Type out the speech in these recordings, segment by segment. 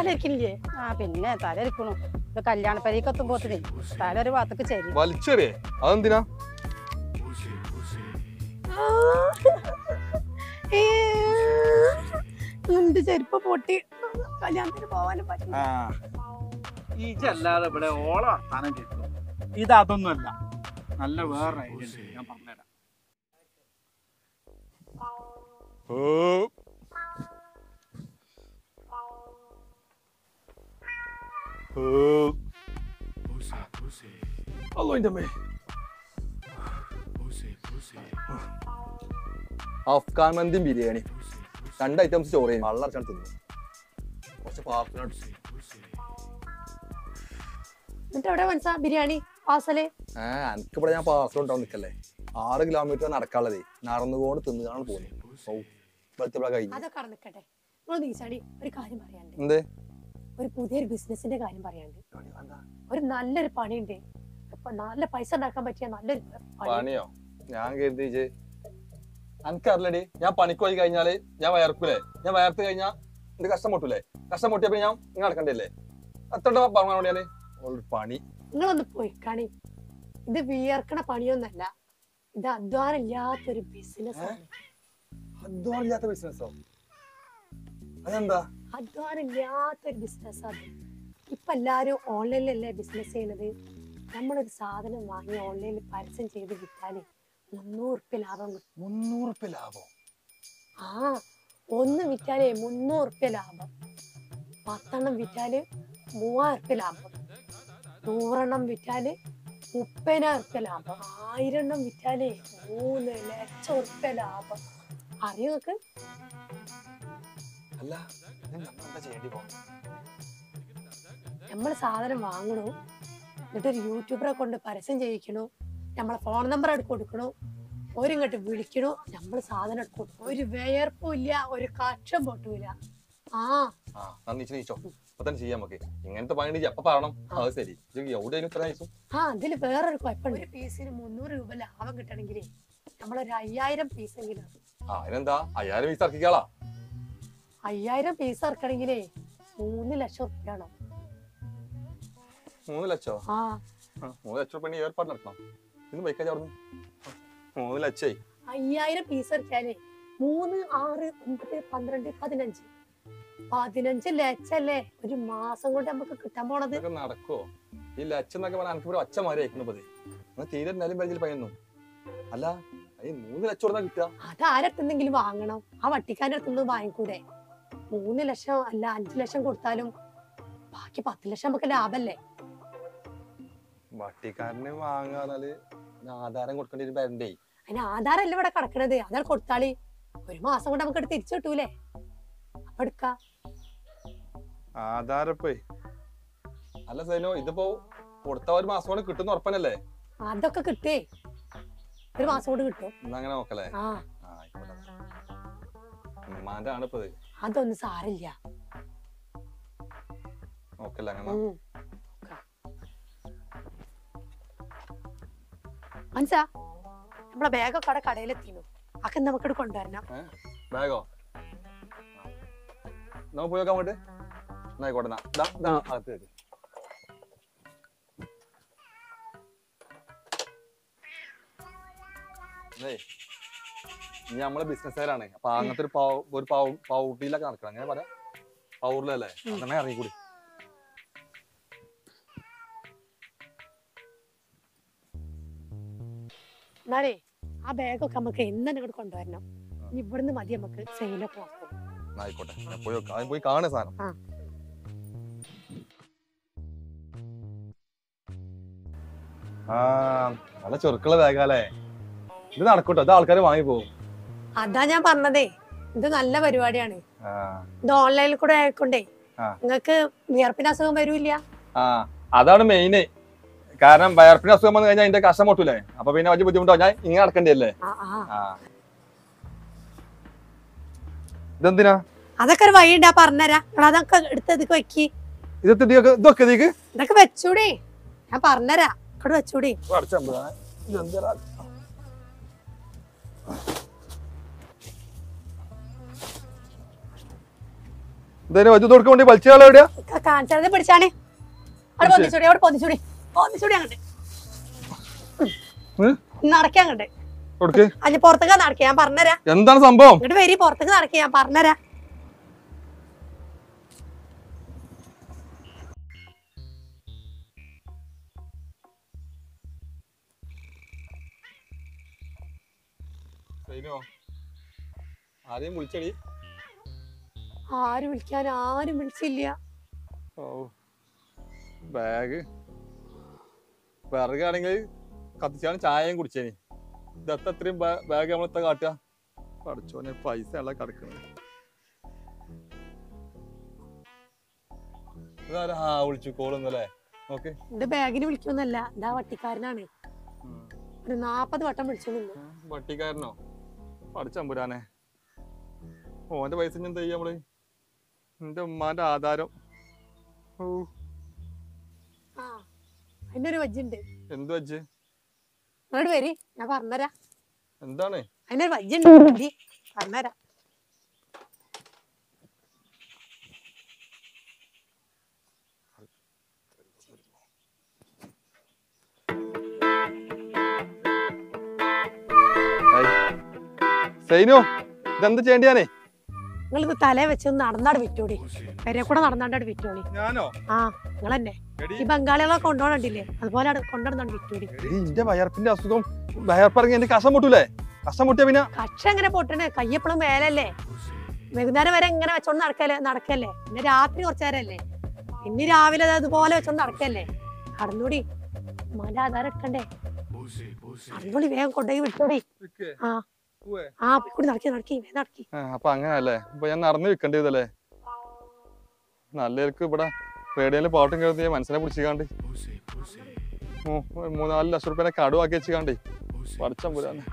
തലക്കില്ലേ ആ പിന്നെ തല ഇരിക്കണു ഇത് കല്യാണ പരിക്ക് എത്തുമ്പോത്തിനെ തല ഒരു ഭാഗത്തേക്ക് ചെരി വലിച്ചെറിയേ അതെന്തിനാ എന്റെ ചെരുപ്പ് പൊട്ടി കല്യാണത്തിന് പോവാനും പറ്റില്ല ഈച്ചല്ലാതെ ഇവിടെ ഓള വർത്താനം കിട്ടും ഇത് അതൊന്നുമല്ല നല്ല വേറെ ഐഡിയ ഉണ്ട് ഞാൻ പറഞ്ഞുതരാം ഓ. ഓ. അല്ലോ എൻ്റെ അമ്മേ. അഫ്ഗാൻ മന്തിയും ബിരിയാണി രണ്ട് ഐറ്റംസ് ചോറ് ചെയ്യും വെള്ളം അടച്ചാണ് തിന്നു കുറച്ച് പാർട്ടിനോട്ട് എന്നിട്ട് എവിടെ മനസ്സാ ബിരിയാണി പാസല് ഏ എനിക്കിവിടെ ഞാൻ പാർസൽ ഉണ്ടാവും നിൽക്കല്ലേ ആറ് കിലോമീറ്റർ നടക്കാനുള്ളതേ നടന്നുകൊണ്ട് തിന്നുകാണ് പോകുന്നത് ഓ വെളുത്തപ്പഴ കഴിഞ്ഞു അതൊക്കെ അവിടെ നിൽക്കട്ടെ നിങ്ങൾ നീച്ചാടി ഒരു കാര്യം പറയാണ്ട് എന്തേ ഒരു പുതിയൊരു ബിസിനസിന്റെ കാര്യം പറയാണ്ട് ഒരു നല്ലൊരു പണിയുണ്ട് ഇപ്പൊ നല്ല പൈസ ഉണ്ടാക്കാൻ പറ്റിയ നല്ലൊരു പണി പണിയോ ഞാൻ കരുതിച്ച് എനിക്കറിയില്ലടി ഞാൻ പണിക്ക് പോയി കഴിഞ്ഞാല് ഞാൻ വയർക്കൂലേ ഞാൻ വയർത്ത് കഴിഞ്ഞാൽ എന്റെ കഷ്ടം മുട്ടൂലേ കഷ്ടം മുട്ടിയപ്പോ ഞാൻ നിങ്ങൾ നടക്കണ്ടല്ലേ എത്ര പറഞ്ഞോണ്ട് ഞാന് ഒരു പണി നിങ്ങളൊന്ന് പോയി കാണി ഇത് വിയർക്കണ പണിയൊന്നല്ല ഇത് അധ്വാനം ഇല്ലാത്തൊരു ബിസിനസ് ആണ് അധ്വാനില്ലാത്ത ബിസിനസ്സോ അതെന്താ അധ്വാനം ഇല്ലാത്തൊരു ബിസിനസ് അത് ഇപ്പൊ എല്ലാരും ഓൺലൈനിലല്ലേ ബിസിനസ് ചെയ്യണത് നമ്മളൊരു സാധനം വാങ്ങി ഓൺലൈനിൽ പരസ്യം ചെയ്ത് വിറ്റാല് മുന്നൂറ് ഉറുപ്പ്യ ലാഭം കിട്ടും മുന്നൂറ് ഉറുപ്പ്യ ലാഭം ആ ഒന്ന് വിറ്റാലേ മുന്നൂറ് ഉറുപ്പ്യ ലാഭം പത്തെണ്ണം വിറ്റാല് മൂവായിരം ഉറുപ്പ്യ ലാഭം നൂറെണ്ണം വിറ്റാല് മുപ്പതിനായിരം ഉറുപ്പ്യ ലാഭം ആയിരം എണ്ണം വിറ്റാലേ മൂന്ന് ലക്ഷം ഉറുപ്പ്യ ലാഭം അറിയോ നിങ്ങക്ക് അല്ല ഇത് നമ്മൾ എന്താ ചെയ്യേണ്ടി പോകും നമ്മൾ സാധനം വാങ്ങണു എന്നിട്ട് ഒരു യൂട്യൂബറെ കൊണ്ട് പരസ്യം ചെയ്യിക്കണു നമ്മളെ ഫോൺ നമ്പർ എടുത്ത് കൊടുക്കണു ഒരിങ്ങോട്ട് വിളിക്കണു നമ്മൾ സാധനം എടുത്ത് കൊടുക്കും ഒരു വിയർപ്പും ഇല്ല ഒരു കക്ഷം പൊട്ടൂല ആ ആ നന്ദി നീച്ചോ അപ്പൊ തന്നെ ചെയ്യാം നമുക്ക് ഇങ്ങനത്തെ പണി ഉണ്ടെങ്കിൽ എപ്പോ പറയണം അത് ശരി ഇത് എവിടെയും ഇത്ര നയിച്ചു ആ അതിൽ വേറൊരു കുഴപ്പമുണ്ട് ഒരു പീസിന് മുന്നൂറ് രൂപ ലാഭം കിട്ടണമെങ്കിൽ നമ്മളൊരു അയ്യായിരം പീസെങ്കിലും ആ അതിനെന്താ അയ്യായിരം പൈസ ഇറക്കിക്കാളാ അയ്യായിരം പീസ് ഇറക്കണമെങ്കിലേ മൂന്ന് ലക്ഷം ഉറുപ്പ്യ വേണം മൂന്ന് ലക്ഷോ ആ ആ, മൂന്ന് ലക്ഷം ഉറുപ്പ്യ ഉണ്ടെങ്കിൽ ഏർപ്പാട് നടത്തണം ഇന്ന് ബൈക്കാ അവിടുന്ന് മൂന്ന് ലക്ഷേ അയ്യായിരം പീസ് ഇറക്കിയാലേ മൂന്ന് ആറ് ഒമ്പത് പന്ത്രണ്ട് പതിനഞ്ച് പതിനഞ്ച് ലക്ഷല്ലേ ഒരു മാസം കൊണ്ട് നമുക്ക് കിട്ടാൻ പോണത് ഇതൊക്കെ നടക്കോ ഈ ലക്ഷം എന്നൊക്കെ പറഞ്ഞാൽ എനിക്ക് ഒരു അച്ഛന്മാരെ അയക്കണ പതി നിങ്ങൾ തീരെ എന്നാലും പരിചയം പയ്യുന്നു അല്ല ഈ മൂന്ന് ലക്ഷം കൊടുത്താ കിട്ടുക അത് ആരടുത്തെന്തെങ്കിലും വാങ്ങണം ആ വട്ടിക്കാരുടെ അടുത്തുനിന്ന് വാങ്ങിക്കൂടെ മൂന്ന് ലക്ഷം അല്ല അഞ്ചു ലക്ഷം കൊടുത്താലും ബാക്കി പത്ത് ലക്ഷം നമുക്ക് ലാഭല്ലേ വട്ടിക്കാരന് വാങ്ങാന്നാല് ഇതിന് ആധാരം കൊടുക്കേണ്ടി ഒരു വരണ്ടേ അതിന് ആധാരമല്ല ഇവിടെ കിടക്കണത് അതാണ് കൊടുത്താളി ഒരു മാസം കൊണ്ട് നമുക്ക് എടുത്ത് തിരിച്ചു കിട്ടൂലേ അപ്പൊ എടുക്ക ആധാരപ്പേ അല്ല സൈനോ ഇതിപ്പോ കൊടുത്ത ഒരു മാസം കൊണ്ട് കിട്ടുന്ന ഉറപ്പനല്ലേ അതൊക്കെ കിട്ടേ ഒരു മാസം കൊണ്ട് കിട്ടും എന്നാ അങ്ങനെ നോക്കല്ലേ ആ ആ ആയിക്കോട്ടെ ഉമ്മാന്റെ ആണ് ഇപ്പൊ ഇത് അതൊന്നും സാരില്ല നോക്കല്ല അങ്ങനെ ഉം. മനസ്സാ നമ്മളെ ബാഗൊക്കെ അവിടെ കടയിലെത്തിനു അതൊക്കെ നമുക്കിവിടെ കൊണ്ടുവരണം ബാഗോ നമുക്ക് പോയി നോക്കാൻ വേണ്ടി എന്നാ ആയിക്കോട്ടെ എന്നാ. ദാ, ദാ, അകത്ത് വെക്ക്. ഏയ്, ഇനി നമ്മള് ബിസിനസ്സുകാരാണ് അപ്പൊ അങ്ങനത്തെ ഒരു പൗ- ഒരു പൗ- പൗട്ടിയിലൊക്കെ നടക്കണം അങ്ങനെ പറയാം പൗറിലല്ലേ അങ്ങനെ ഇറങ്ങിക്കൂടി എന്നാലേ ആ ബാഗൊക്കെ നമുക്ക് എന്ന് തന്നെ ഇങ്ങോട്ട് കൊണ്ടുവരണം ഇനി ഇവിടുന്ന് മതി നമുക്ക് സെയിലൊക്കെ നോക്കാം എന്നാ ആയിക്കോട്ടെ ഞാൻ പോയി നോക്കാം ആദ്യം പോയി കാണുക സാധനം ആ. ആ നല്ല ചെറുക്കുള്ള ബാഗാലേ ഇത് നടക്കൂട്ടോ ഇത് ആൾക്കാർ വാങ്ങി പോകും അതാ ഞാൻ പറഞ്ഞതേ ഇത് നല്ല പരിപാടിയാണ് ആ ഇത് ഓൺലൈനിൽ കൂടെ ആയിക്കൊണ്ടേ ആ. നിങ്ങൾക്ക് വിയർപ്പിന് അസുഖം വരൂല്ല ആ അതാണ് മെയിന് കാരണം വയർപ്പിന് അസുഖം വന്നു കഴിഞ്ഞാൽ അതിന്റെ കഷ്ടം പൊട്ടൂലേ അപ്പൊ പിന്നെ വലിയ ബുദ്ധിമുട്ടോ ഞാൻ ഇങ്ങനെ നടക്കണ്ടല്ലേ ആ ആ ആ ഇതെന്തിനാ അതൊക്കെ ഒരു വഴിയുണ്ട് ആ പറഞ്ഞുതരാ നിങ്ങൾ അതൊക്കെ എടുത്തതൊക്കെ വെക്കി ഇതൊക്കെ ഇതൊക്കെ ഇതൊക്കെ ഇതിക്ക് ഇതൊക്കെ വെച്ചൂടെ ഞാൻ പറഞ്ഞുതരാ ഇവിടെ വെച്ചൂടെ ഇതെന്താ ഇതേ വജു കൊടുക്കാൻ വേണ്ടി വലിച്ചാളോ എവിടെയാ കാണിച്ചത് പിടിച്ചാണേ അവിടെ പിടിച്ചേ? പൊന്നിച്ചൂടി അവിടെ പൊന്നിച്ചൂടി പൊന്നിച്ചൂടി അങ്ങോട്ട് ഉം? നടക്കാൻ അങ്ങോട്ട് കൊടുക്ക് അഞ്ഞ് പുറത്തേക്ക് നടക്കുക ഞാൻ പറഞ്ഞുതരാം എന്താണ് സംഭവം ഇങ്ങോട്ട് വരി പുറത്തേക്ക് നടക്കുക ഞാൻ പറഞ്ഞുതരാം സൈനോ ആരെയും വിളിച്ചടി ആരും വിളിക്കാൻ ആരും വിളിച്ചില്ല ഓ ബാഗ് വിറകാണെങ്കിൽ കത്തിച്ചാണ് ചായയും കുടിച്ചേനി ഇതത്ത അത്രയും ബാഗ് നമ്മളെത്ത കാട്ടുക പഠിച്ചോനെ പൈസ അല്ല കിടക്കുന്നത് ഇതാരാ ആ വിളിച്ചു കോളൊന്നല്ലേ ഓക്കെ എന്റെ ബാഗിന് വിളിക്കൊന്നല്ല എന്താ വട്ടിക്കാരനാണ് ഒരു നാപ്പത് വട്ടം വിളിച്ചു നിന്ന് വട്ടിക്കാരനോ പഠിച്ചമ്പുരാനെ ഓന്റെ പൈസ ഞാൻ എന്താ ചെയ്യാ നമ്മള് എന്റെ ഉമ്മാന്റെ ആധാരം ഓ ആ അതിനൊരു വജ്ജുണ്ട് എന്ത് വെച്ച് അങ്ങോട്ട് വരി ഞാൻ പറഞ്ഞുതരാം എന്താണ് അതിനൊരു വജ്ജുണ്ട് വരി, പറഞ്ഞുതരാം സൈനു ഇതെന്ത് ചെയ്യേണ്ടിയാനേ നിങ്ങളിത് തലേ വെച്ച് ഒന്ന് നടന്നാട് വിറ്റോടി പെരെ കൂടെ നടന്നാണ്ടാട് വിറ്റോളി ഞാനോ ആ നിങ്ങൾ തന്നെ എടി ഈ ബംഗാളികളെ കൊണ്ടുപോകണ്ടില്ലേ അതുപോലെ അവിടെ കൊണ്ടുവന്നാണ് വിറ്റോടി എടി, ഇന്റെ വയർപ്പിന്റെ അസുഖം വയർപ്പിറങ്ങി എന്റെ കസം മുട്ടൂലേ കസം മുട്ടിയ പിന്നെ കക്ഷ എങ്ങനെ പൊട്ടണേ കയ്യപ്പളും മേലല്ലേ വൈകുന്നേരം വരെ എങ്ങനെ വെച്ചോണ്ട് നടക്കല്ലേ നടക്കല്ലേ പിന്നെ രാത്രി കുറച്ചു നേരല്ലേ പിന്നെ രാവിലെ ദേ അതുപോലെ വെച്ചോണ്ട് നടക്കല്ലേ കടന്നൂടി ഉമ്മാന്റെ ആധാരം എടുക്കണ്ടേ കടന്നൂടി വേഗം കൊണ്ടുപോയി വിട്ടോടി ആ ഉവ്വേ. ആ കൂടി നടക്കി നടക്കി വേഗം നടക്കി ആ, അപ്പൊ അങ്ങനല്ലേ അപ്പൊ ഞാൻ നടന്നു വിൽക്കേണ്ടതല്ലേ നല്ലവർക്ക് ഇവിടെ റേഡിയോയില് പാട്ടും കേൾത്തി മനസ്സിനെ പിടിച്ചിക്കാണ്ട് മൂന്നാല് ലക്ഷം റുപ്യനെ കടുവാക്കി വെച്ചിക്കാണ്ട് പഠിച്ചാൻ പോരാന്ന്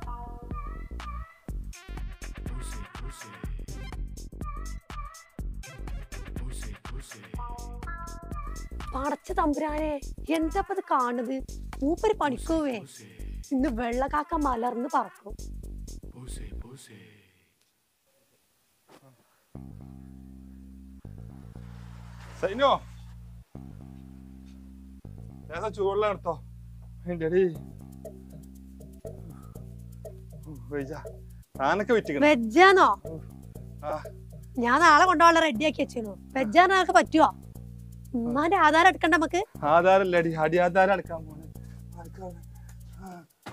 പടച്ച തമ്പുരാനെ എന്താപ്പ ഇത് കാണുന്നത് മൂപ്പര് പണിക്കുവേ ഇന്ന് വെള്ളക്കാക്ക മലർന്ന് പറക്കും സൈനോ ലേശം ചൂടുള്ള എടുത്തോ എടി താനൊക്കെ വിറ്റിക്കണം വെജാന്നോ ആ. ഞാൻ നാളെ കൊണ്ടുപോകാനുള്ള റെഡി ആക്കി വെച്ചിരുന്നു വെജാനൊക്കെ പറ്റുവോ ഉമ്മാന്റെ ആധാരം എടുക്കണ്ട നമുക്ക് ആധാരല്ലേ അടി അടി ആധാരം എടുക്കാൻ പോണേ ആർക്കാണ്? ആ.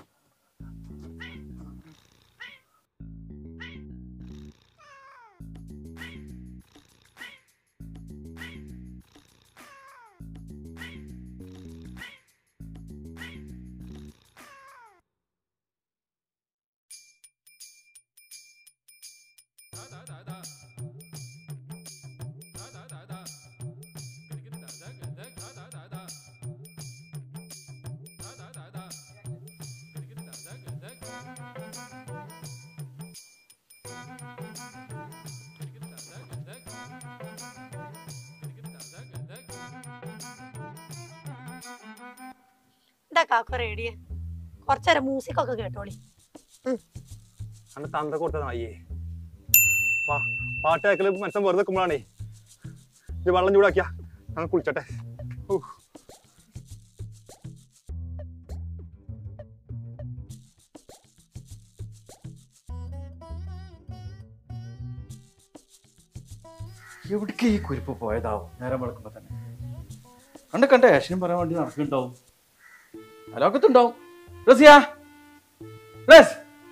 എന്താ കാക്ക റേഡിയ കുറച്ചേരം മ്യൂസിക് ഒക്കെ കേട്ടോളി അന്ന് തന്ത കൊടുത്തതാണ് അയ്യേ പാട്ട് കേൾക്കല് മനസ്സിൽ വെറുതെ കുമ്പളാണേ ഇത് വെള്ളം ചൂടാക്കിയാ ഞങ്ങൾ കുളിച്ചട്ടെ ഊ. എവിടേക്ക് ഈ കുരിപ്പ് പോയതാവും നേരം വെളുക്കുമ്പോ തന്നെ കണ്ട കണ്ട ഏഷനും പറയാൻ വേണ്ടി നടക്കുന്നുണ്ടാവും അലോക്കത്തുണ്ടാവും റസിയ റസ്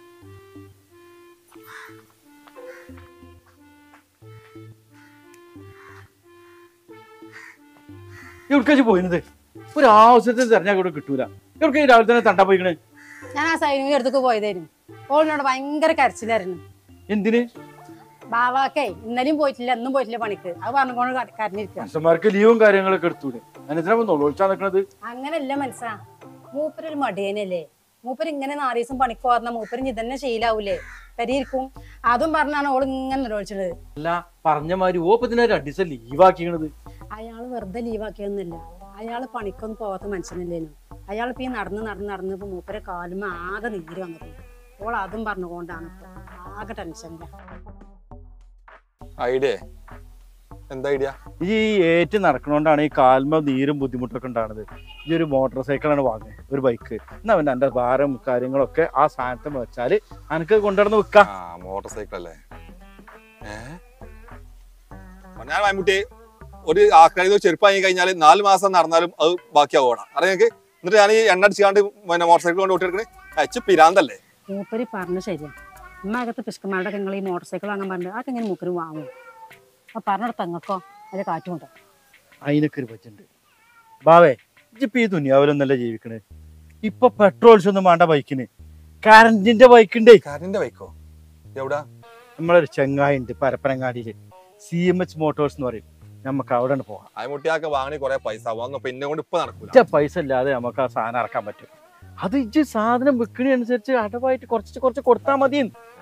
എവിടേക്കാച്ച് പോയിരുന്നത് ഒരു ആവശ്യത്തിന് തെരഞ്ഞാൽ ഇവിടെ കിട്ടൂല എവിടേക്ക് ഈ രാവിലെ തന്നെ തണ്ടാ പോയിക്കണേ ഞാൻ ആ സൈനുവിന്റെ അടുത്തേക്ക് പോയതായിരുന്നു ഓളിനോട് ഭയങ്കര കരച്ചിലായിരുന്നു എന്തിന് ബാവാക്കേ ഇന്നലെയും പോയിട്ടില്ല എന്നും പോയിട്ടില്ല പണിക്ക് അത് പറഞ്ഞുകൊണ്ട് ക- കരഞ്ഞിരിക്കുക മനുഷ്യന്മാർക്ക് ലീവും കാര്യങ്ങളൊക്കെ എടുത്തൂടെ അതിനെന്തിനാ നോളൊളിച്ചാ നിൽക്കണത് അങ്ങനല്ല മനസ്സാ മൂപ്പരൊരു മടിയനല്ലേ മൂപ്പര് ഇങ്ങനെ നാലീസം പണിക്ക് പോകാറുന്ന മൂപ്പര് ഇതന്നെ ശീലാവൂലേ പെരിയിരിക്കും അതും പറഞ്ഞാണ് ഓൾ ഇങ്ങനെ നിരോധിച്ചത് അല്ല പറഞ്ഞ മാതിരി ഓപ്പത്തിന് രണ്ട് ദിവസം ലീവാക്കിക്കണത് അയാള് വെറുതെ ലീവാക്കിയൊന്നുമില്ല അയാള് പണിക്കൊന്നും പോകാത്ത മനുഷ്യനല്ലേനു അയാൾ ഇപ്പൊ ഈ നടന്ന് നടന്ന് നടന്ന് ഇപ്പൊ മൂപ്പരെ കാലുമ്പോ ആകെ നീര് വന്നിട്ടുണ്ട് ഓൾ അതും പറഞ്ഞുകൊണ്ടാണ് ഇപ്പൊ ആകെ ടെൻഷനില്ല ഐഡിയ എന്താ ഐഡിയ ഈ ഏറ്റ് നടക്കണോണ്ടാണ് ഈ കാൽമ നീരും ബുദ്ധിമുട്ടൊക്കെ ഉണ്ടാകുന്നത് ഈ ഒരു മോട്ടോർ സൈക്കിളാണ് വാങ്ങുന്നത് ഒരു ബൈക്ക് എന്നാ പിന്നെ എൻ്റെ ഭാരം കാര്യങ്ങളൊക്കെ ആ സാധനത്തിൽ വെച്ചാൽ എനിക്ക് കൊണ്ടുവന്ന് വിൽക്കാം ആ മോട്ടോർ സൈക്കിൾ അല്ലേ ഏ ഞാൻ മമ്മൂട്ടി ഒരു ആക്രാരി ചെരുപ്പ് വാങ്ങി കഴിഞ്ഞാൽ നാല് മാസം നടന്നാലും അത് ബാക്കിയാവണം അറിയാം നിങ്ങൾക്ക് എന്നിട്ട് ഞാൻ ഈ എണ്ണ അടിച്ചാണ്ട് പിന്നെ മോട്ടോർ സൈക്കിൾ കൊണ്ട് വിട്ടെടുക്കണേ അയച്ച് പിരാന്തല്ലേ മൂപ്പര് പറഞ്ഞ ശരിയാ ഉമ്മകത്ത് പിഷ്കന്മാരുടെ നിങ്ങൾ ഈ മോട്ടോർ സൈക്കിൾ വാങ്ങാൻ പറഞ്ഞു അതൊക്കെ ഇങ്ങനെ മൂപ്പര് വാങ്ങും അപ്പൊ പറഞ്ഞിടത്ത് അങ്ങക്കോ അതിൽ കാറ്റുമുണ്ടോ അതിനൊക്കെ ഒരു പറ്റുണ്ട് ബാവേ ഇജിപ്പോ ഈ ദുനിയാവിലൊന്നല്ല ജീവിക്കണേ ഇപ്പൊ പെട്രോൾസ് ഒന്നും വേണ്ട ബൈക്കിന് കറന്റിന്റെ ബൈക്ക് ഉണ്ടേ കരന്റെ ബൈക്കോ എവിടാ നമ്മളൊരു ചെങ്ങായി ഉണ്ട് പരപ്പനങ്ങാടിയില് സി എം എച്ച് മോട്ടോഴ്സ് എന്ന് പറയും നമുക്ക് അവിടെ പോകാം അയമുട്ടിയാക്കെ വാങ്ങി കുറെ പൈസ വന്നു പിന്നെ കൊണ്ട് ഇപ്പൊ നടക്കൂല ഒറ്റ പൈസ ഇല്ലാതെ നമുക്ക് ആ സാധനം ഇറക്കാൻ പറ്റും അത് ഇജ്ജ് സാധനം വിൽക്കണ അനുസരിച്ച് അടവായിട്ട് കുറച്ച് കുറച്ച് കൊടുത്താൽ മതി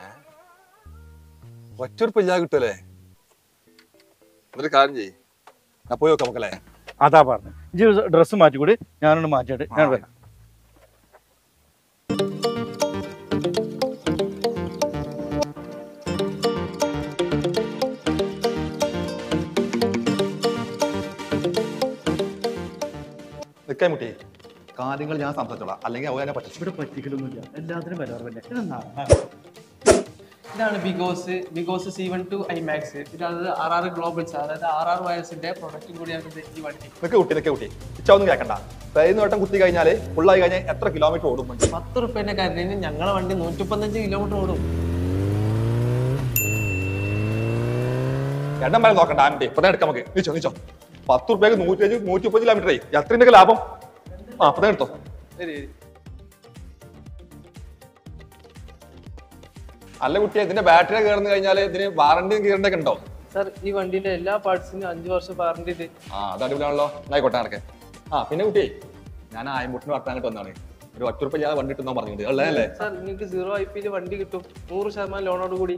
ഒറ്റ കിട്ടൂലേ ഒരു കാര്യം ചെയ്യ് ഞാൻ പോയി നോക്കാം നമുക്കല്ലേ അതാ പറഞ്ഞു ഇജ്ജ് ഡ്രസ്സ് മാറ്റിക്കൂടി ഞാനൊന്ന് മാറ്റിയിട്ട് ഞാൻ വരാം നിക്കാൻ മുട്ടി കാര്യങ്ങൾ ഞാൻ സംസാരിച്ചോളാം അല്ലെങ്കിൽ അവ എന്നെ പറ്റിച്ചു ഇവിടെ പറ്റിക്കലൊന്നുമില്ല എല്ലാത്തിനും വില കുറവല്ലേ ഇതാണ് BGauss BGauss C one two I max ഇതാണ് ആർ ആർ ഗ്ലോബൽസ് അതായത് ആർ ആർ വയസ്സിന്റെ പ്രൊഡക്റ്റും കൂടിയാണ് ഇത് ഈ വണ്ടി നിക്ക് കുട്ടി നിക്ക് കുട്ടി ഇച്ചൊന്നും കേൾക്കണ്ട പെരുന്ന് വട്ടം കുത്തി കഴിഞ്ഞാല് ഫുള്ളായി കഴിഞ്ഞാൽ എത്ര കിലോമീറ്റർ ഓടും വണ്ടി പത്ത് റുപ്യന്റെ കാര്യത്തിന് ഞങ്ങളെ വണ്ടി നൂറ്റിപ്പത്തഞ്ച് കിലോമീറ്റർ ഓടും എണ്ണം വരെ നോക്കണ്ട ആൻറ്റി ഇപ്പൊ എടുക്കാം നമുക്ക് നിച്ചോ നിച്ചോ പത്ത് റുപ്യക്ക് നൂറ്റി അഞ്ച് നൂറ്റി മുപ്പത് കിലോമീറ്റർ ആയി എത്രയൊക്കെ ലാഭം ആ അപ്പൊ എടുത്തോ ശരി അല്ല കുട്ടിയെ ഇതിന്റെ ബാറ്ററി കയറുന്നു കഴിഞ്ഞാൽ ഇതിന് വാറണ്ടി കയറേണ്ടൊക്കെ ഉണ്ടോ സാർ ഈ വണ്ടിന്റെ എല്ലാ പാർട്സിനും അഞ്ച് വർഷം വാറണ്ടി ഉണ്ട് ആ അത് അടിപൊളിയാണല്ലോ എന്നായിക്കോട്ടെ നടക്കെ ആ പിന്നെ കുട്ടിയെ ഞാൻ ആയമ്പൂട്ടിന് വർത്താനിട്ട് വന്നാണ് ഒരു ഒറ്റ റുപ്യ ഞാൻ വണ്ടി കിട്ടുന്ന പറഞ്ഞിട്ട് ഉള്ളതല്ലേ സാർ നിങ്ങൾക്ക് സീറോ ഐ പിയിൽ വണ്ടി കിട്ടും നൂറ് ശതമാനം ലോണോട് കൂടി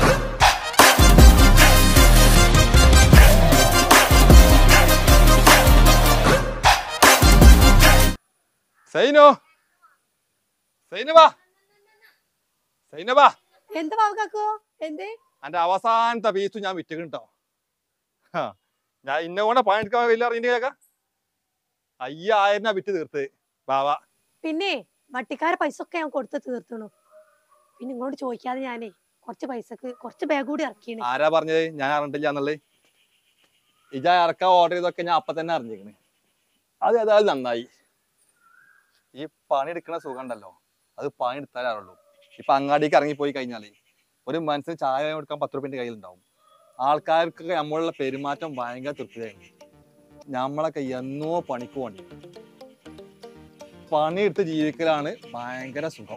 സൈനോ സൈനവാ സൈനവാ എന്താ വാക്കാക്കോ എന്തേ എന്റെ അവസാനത്തെ പീസ് ഞാൻ വിറ്റ് കേട്ടോ ഞാൻ ഇന്ന കൊണ്ട് പണിയെടുക്കാൻ വലിയ അറിയണ്ടേക്ക അയ്യായിരം രൂപ വിറ്റ് തീർത്ത് ബാവാ പിന്നെ വട്ടിക്കാരെ പൈസ ഒക്കെ ഞാൻ കൊടുത്ത് തീർത്തണു പിന്നെ ഇങ്ങോട്ട് ചോദിക്കാതെ ഞാനേ കുറച്ച് പൈസക്ക് കുറച്ച് ബാഗ് കൂടി ഇറക്കിയാണ് ആരാ പറഞ്ഞത് ഞാൻ അറിഞ്ഞിട്ടില്ല എന്നുള്ളത് ഇജ ഇറക്കാൻ ഓർഡർ ചെയ്തൊക്കെ ഞാൻ അപ്പൊ തന്നെ അറിഞ്ഞിരിക്കണ് അത് ഏതായാലും നന്നായി ഈ പണി എടുക്കണ സുഖം ഉണ്ടല്ലോ അത് പണി എടുത്താലേ അറിയുള്ളൂ ഇപ്പൊ അങ്ങാടിക്ക് ഇറങ്ങിപ്പോയി കഴിഞ്ഞാലേ ഒരു മനസ്സിന് ചായ കൊടുക്കാൻ പത്ത് റുപ്യന്റെ കയ്യിലുണ്ടാവും ആൾക്കാർക്കൊക്കെ നമ്മളുള്ള പെരുമാറ്റം ഭയങ്കര തൃപ്തിയായിരുന്നു നമ്മളൊക്കെ എന്നോ പണിക്ക് പോണ്ടി പണിയെടുത്ത് ജീവിക്കലാണ് ഭയങ്കര സുഖം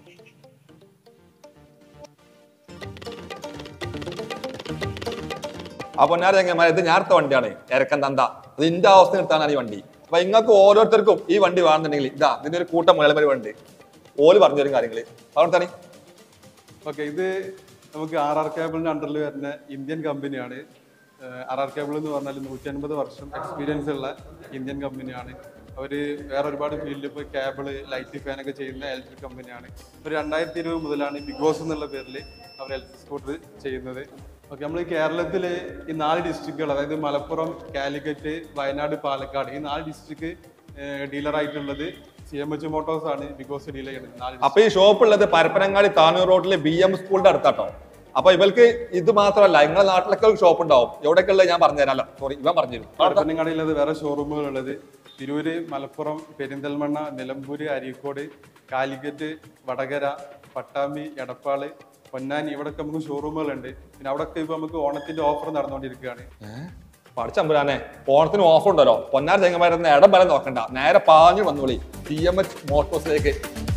അപ്പൊ ഞാൻ ചങ്ങന്മാരെ ഇത് ഞാനത്തെ വണ്ടിയാണ് ഇറക്കം തന്ത ഇത് ഇന്റെ അവസ്ഥ നിർത്താനാണ് ഈ വണ്ടി അപ്പൊ നിങ്ങൾക്ക് ഓരോരുത്തർക്കും ഈ വണ്ടി വേണമെന്നുണ്ടെങ്കിൽ ഇതാ ഇതിന്റെ ഒരു കൂട്ടം മേളമരി വണ്ടി ഓല് പറഞ്ഞു തരും കാര്യങ്ങള് അവിടെ ഓക്കെ ഇത് നമുക്ക് ആർ ആർ കേബിളിന്റെ അണ്ടറിൽ വരുന്ന ഇന്ത്യൻ കമ്പനിയാണ് ആർ ആർ കേബിൾ എന്ന് പറഞ്ഞാൽ നൂറ്റി അൻപത് വർഷം എക്സ്പീരിയൻസ് ഉള്ള ഇന്ത്യൻ കമ്പനിയാണ് അവർ വേറെ ഒരുപാട് ഫീൽഡിൽ ഇപ്പോൾ കേബിള് ലൈറ്റ് ഫാൻ ഒക്കെ ചെയ്യുന്ന ഇലക്ട്രിക് കമ്പനിയാണ് ഒരു രണ്ടായിരത്തി ഇരുപത് മുതലാണ് ബിഗോസ് എന്നുള്ള പേരിൽ അവർ ഇലക്ട്രിക് സ്കൂട്ടർ ചെയ്യുന്നത് ഓക്കെ നമ്മൾ ഈ കേരളത്തിലെ ഈ നാല് ഡിസ്ട്രിക്റ്റുകൾ അതായത് മലപ്പുറം കാലിക്കറ്റ് വയനാട് പാലക്കാട് ഈ നാല് ഡിസ്ട്രിക്ട് ഡീലറായിട്ടുള്ളത് സി എം എച്ച് മോട്ടോഴ്സ് ആണ് ബിഗോസ് ഡീലർ ചെയ്യുന്നത് നാല് അപ്പൊ ഈ ഷോപ്പ് ഉള്ളത് പരപ്പനങ്ങാടി താനൂർ റോഡിലെ ബി എം സ്കൂളിന്റെ അടുത്താട്ടോ അപ്പൊ ഇവർക്ക് ഇത് മാത്രമല്ല നിങ്ങളുടെ നാട്ടിലൊക്കെ ഒരു ഷോപ്പ് ഉണ്ടാവും എവിടെയൊക്കെ ഉള്ളത് ഞാൻ പറഞ്ഞുതരാമല്ലോ സോറി ഇവൻ പറഞ്ഞുതരും പരപ്പനങ്ങാടിയിലത് വേറെ ഷോറൂമുകൾ ഉള്ളത് തിരൂര് മലപ്പുറം പെരിന്തൽമണ്ണ നിലമ്പൂര് അരീക്കോട് കാലിക്കറ്റ് വടകര പട്ടാമ്പി എടപ്പാള് പൊന്നാനി ഇവിടൊക്കെ നമുക്ക് ഷോറൂമുകളുണ്ട് പിന്നെ അവിടൊക്കെ ഇപ്പൊ നമുക്ക് ഓണത്തിന്റെ ഓഫർ നടന്നുകൊണ്ടിരിക്കുകയാണ് പഠിച്ചമ്പുരാനെ ഓണത്തിന് ഓഫർ ഉണ്ടല്ലോ പൊന്നാർ ചെങ്ങന്മാരുന്ന ഇടം വരെ നോക്കണ്ട നേരെ പാഞ്ഞു വന്നോളി സി എം എച്ച് മോട്ടോഴ്സിലേക്ക്